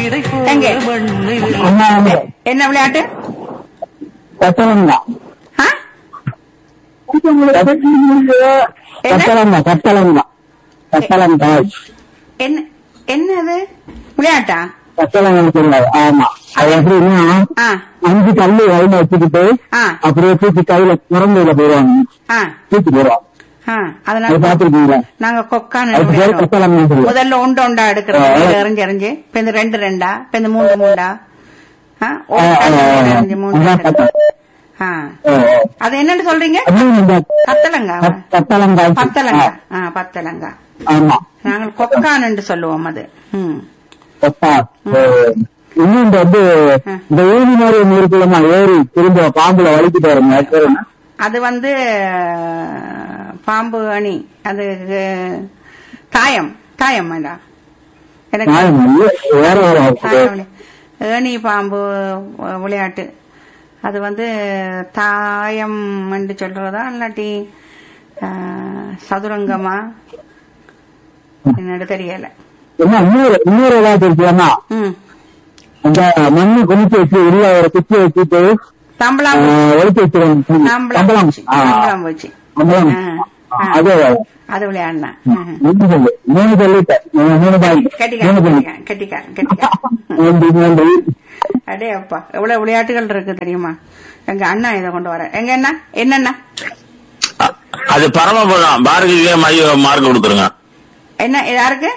எங்க அம்மா வந்து என்ன விளையாட்டு கட்டளங்கா ஆ? கட்டளங்கா கட்டளங்கா கட்டளங்கா என்ன என்னது விளையாட்டா கட்டளங்கா சொல்லுவாங்க ஆமா அது எப்படின்னா ஆ அஞ்சு கல்லு கையில வச்சுக்கிட்டு ஆ அப்படியே தூக்கி கையில திறந்தையில போயிடுவாங்க ஆ தூக்கி போயிடுவாங்க ஆ அது அதனால பாத்துருக்கீங்களா நாங்க கொக்கான்னு அது பேர் விளையாடுவோம். கட்டளங்கா சொல்லுவாங்க முதல்ல உண்டு உண்டா எடுக்கிறோம் எறிஞ்சு எறிஞ்சு இப்ப இந்த ரெண்டு ரெண்டா இப்ப இந்த மூணு மூண்டா ஆ, ஒரு ஆ, ஆ, கல்லு ஆ, மூணு, ஆ. அஞ்சு, மூணு, அதான் ரெண்டு. கட்டளை. ஆ ஆ, ஆ. அது என்னன்னு சொல்றீங்க அதுவும் இந்த கத்தலங்கா கட்- கட்டளங்கா பத்தலங்கா ஆ பத்தலங்கா ஆமா நாங்கள் கொக்கான்னு சொல்லுவோம் அது ம் கொத்தா இன்னும் இந்த வந்து இந்த ஏரி மாதிரி ஒண்ணு இருக்குல்லம்மா ஏரி திரும்ப பாம்புல வலிக்கிட்டு வரும் அது பேர் என்ன? அது வந்து அஹ், பாம்பு அணி அது அஹ், தாயம் தாயம் வேண்டாம் எனக்கு நியாயம் இல்ல, வேற வேற தாயம் விளை- ஏணி பாம்பு அஹ், விளையாட்டு அது வந்து தாயம் என்று சொல்றதா இல்லாட்டி அஹ், சதுரங்கமா என்னோட தெரியல என்ன இன்னொரு இன்னொரு ஏதாச்சும் இருக்குல்லம்மா ம் அந்த மண்ணு குளிச்சு வச்சு உள்ள ஒரு குச்சி வச்சுட்டு தம்பளாம் ஒழிச்சு வச்சிருவாங்க தம்பளாம் சம்பளம் பூச்சி. தம்பளாம் பூச்சி சம்பளம் ஆ, ஆ. அதே அது விளையாடினா மூணு சொல்லு மூணு சொல்லிட்டேன் மூணு மூணு பாய் மூணு கட்டிக்காரன் சொல்லி கட்டிக்காரன் கட்டிக்காரன் கட்டிக்காரன் நன்றி நன்றி அடே அப்பா எவ்வளவு விளையாட்டுகள் இருக்கு தெரியுமா எங்க அண்ணா இதை கொண்டு வர எங்க அண்ணா என்னண்ணா அ- அது பரமபதம் பாரதிக்கே மைய மார்க் கொடுத்துருங்க என்ன யாருக்கு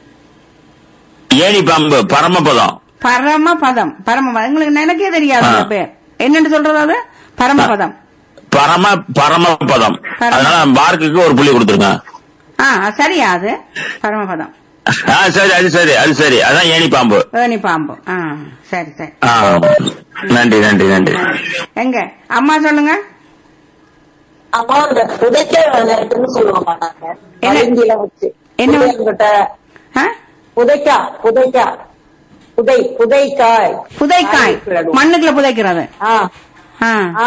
ஏணி பாம்பு பரமபதம் பரமபதம் பரமபதம் எங்களுக்கு எனக்கே தெரியாது அந்த ஆ. பேர் என்னன்னு சொல்றது அது பரமபதம் பரம பரமபதம் அதனால மார்க்குக்கு ஒரு புள்ளி கொடுத்துருங்க ஆ சரியா அது பரமபதம் ஆ சரி அது சரி அது சரி அதான் ஏணி பாம்பு ஏணி பாம்பு ஆ சரி சரி ஆ நன்றி நன்றி நன்றி எங்க அம்மா சொல்லுங்க அம்மா இந்த புதைக்க விளையாட்டுன்னு சொல்லுவோம் நாங்க என்ன? பளிங்கில வச்சு என்ன? புதையங்கிட்ட ஆ? புதைக்கா புதைக்கா புதை புதைக்காய் புதைக்காய் விளையாடுவோம். மண்ணுக்குள்ள புதைக்கிறது ஆ ஆ ஆ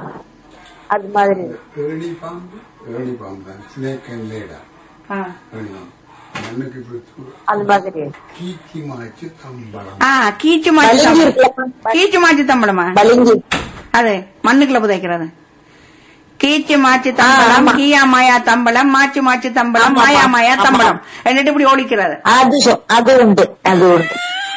அது மாதிரி ஏணி பாம்பு ஏணி பாம்பு தான் ஸ்னேக் அண்ட் லேடா ஆ. ஏணி மண்ணுக்கு பிடிச்சு அது மாதிரி கீச்சி மாய்ச்சி தம்பளம் ஆ கீச்சு மாச்சு பளிங்கு தம்பளம். இருக்குல்ல கீச்சு மாச்சு தம்பளமா பளிங்கு அது மண்ணுக்குள்ள புதைக்கிறது கீச்சு மாச்சு தம்பளம் ஆமா. கீயா மாயா தம்பளம் மாச்சு மாச்சு தம்பளம் ஆமாப்பா. மாயா மாயா ஆமா. தம்பளம் എന്നിട്ട് இப்படி ஓடிக்கிறது அது சொ- அது உண்டு அது உண்டு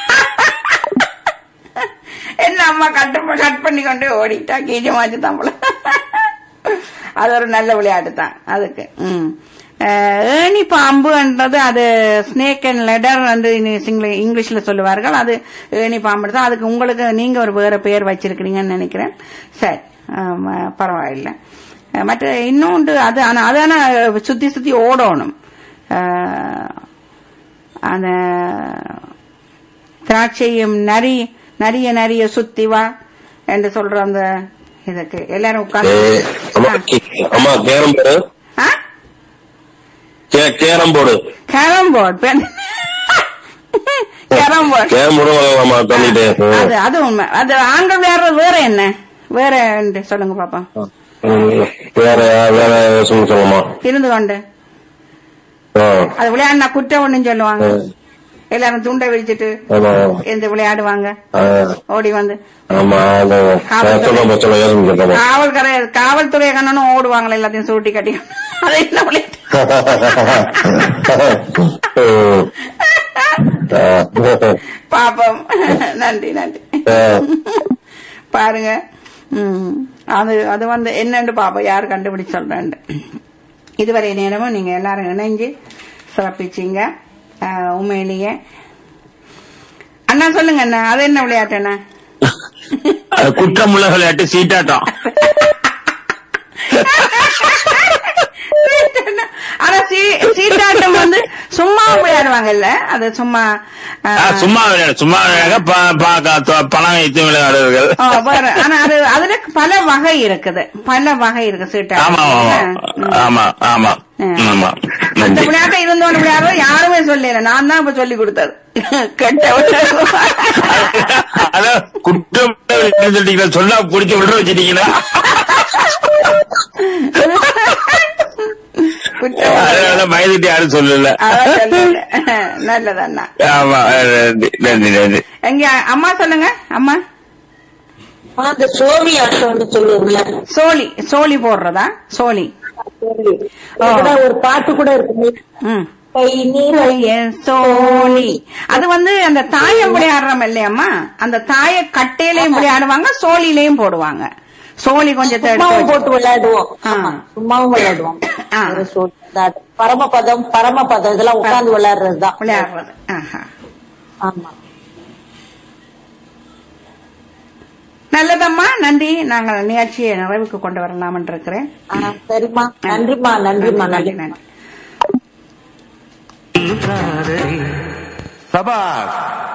என்ன அம்மா கட் கட் பண்ணி கொண்டு ஓடிட்டா கீச்சு மாச்சு தம்பளம் அது ஒரு நல்ல விளையாட்டு தான் அதுக்கு ம் அஹ், ஏணி பாம்புன்றது அது ஸ்னேக் அண்ட் லெடர் வந்து இனி- சிங்கள- இங்கிலீஷ்ல சொல்லுவார்கள் அது ஏணி பாம்பு தான் அதுக்கு உங்களுக்கு நீங்க ஒரு வேற பெயர் வச்சிருக்கிறீங்கன்னு நினைக்கிறேன் சரி ஆமா, பரவாயில்லை அஹ், மற்ற இன்னொன்று அது ஆனா அது ஆனா சுத்தி சுத்தி ஓடணும் அஹ், அந்த திராட்சையும் நரி நரிய நரிய சுத்தி வா என்று சொல்ற அந்த இதுக்கு எல்லாரும் உட்கார்ந்து அம்மா அம்மா கேரம் போடு ஆ? கே- கேரம் போடு carrom board carrom board carrom போடுவாங்கம்மா தண்ணிட்டு அது அது உண்மை அது ஆண்கள் விளையாடுறது வேற என்ன வேற என்று சொல்லுங்க பாப்பா வேற வேற சொல்லுங்க சொல்லமா இருந்து கொண்டு அது விளையாடினா குற்றம் ஒண்ணுன்னு சொல்லுவாங்க எல்லாரும் துண்டை விரிச்சிட்டு ஆமா எந்த விளையாடுவாங்க ஆ, ஓடி வந்து ஆமா அது சொல்லுங்க சொல்லுங்க ஏசுங்க சொல்லுங்க காவல்துறை காவல்துறை கண்ணனும் ஓடுவாங்களே எல்லாத்தையும் சூட்டி கட்டி அது என்ன விளையாட்டு பாப்போம் நன்றி நன்றி பாருங்க ம், அது அது வந்து என்னன்னு பாப்போம் யார் கண்டுபிடிச்சு சொல்றேன் இதுவரை நேரமும் நீங்க எல்லாரும் இணைஞ்சு சிறப்பிச்சீங்க அஹ், உண்மையிலேயே அண்ணா சொல்லுங்க அண்ணா அது என்ன விளையாட்டு அண்ணா அது குற்றமுள்ள விளையாட்டு சீட்டாட்டம் ஆனா சீ- சீட்டாட்டம் வந்து சும்மா விளையாடுவாங்கல்ல அது சும்மா ஆ, அஹ், சும்மா விளையாடு சும்மா விளையாட ப- ப- க- பணம் வைத்து விளையாடுவர்கள் ஆ, வேற. ஆனா அது அதுல பல வகை இருக்குது பல வகை இருக்கு ஆமா சீட்டாட்டம் ஆமா ஆமா ஆமா ஆமா அந்த நன்றி விளையாட்டை இருந்தோன்னு விளையாடுறது யாருமே சொல்லல நான் தான் இப்ப சொல்லி கொடுத்தது கெட்ட விளையாட்டு. அதான் குற்றம் சொல்லிட்டீங்களா சொன்னா குடிச்சு விட வச்சிட்டீங்களா குற்றம் அதனால பயந்துட்டு யாரும் சொல்லல அதான் சொல்லுங்க. நல்லது அண்ணா ஆமா நன்றி நன்றி நன்றி எங்க அம்மா சொல்லுங்க அம்மா ஆ, அந்த சோழி ஆட்டம்னு சொல்லுவோம்ல சோழி சோழி போடுறதா சோழி சோழி. அதுல ஒரு பாட்டு கூட இருக்கு ம் கை நீர் நிறைய சோழி அது வந்து அந்த தாயம் விளையாடுறோம் இல்லையம்மா அந்த தாய கட்டையிலையும் விளையாடுவாங்க சோழிலையும் போடுவாங்க சோழி கொஞ்சத்தை எடுத்து சும்மாவும் வச்சு- போட்டு விளையாடுவோம் ஆ. ஆமா, சும்மாவும் விளையாடுவோம் ஆ. ஒரு சோழி. இந்த பரமபதம் பரமபதம் இதெல்லாம் உட்கார்ந்து விளையாடுறதுதான் விளையாடுறது ஆஹா. ஆமா நல்லதம்மா நன்றி நாங்கள் நிகழ்ச்சியை நிறைவுக்கு கொண்டு வரலாம் என்று இருக்கிறேன் ஆ, சரிம்மா நன்றிம்மா நன்றிம்மா நன்றி நன்றி நன்றி சபாஷ்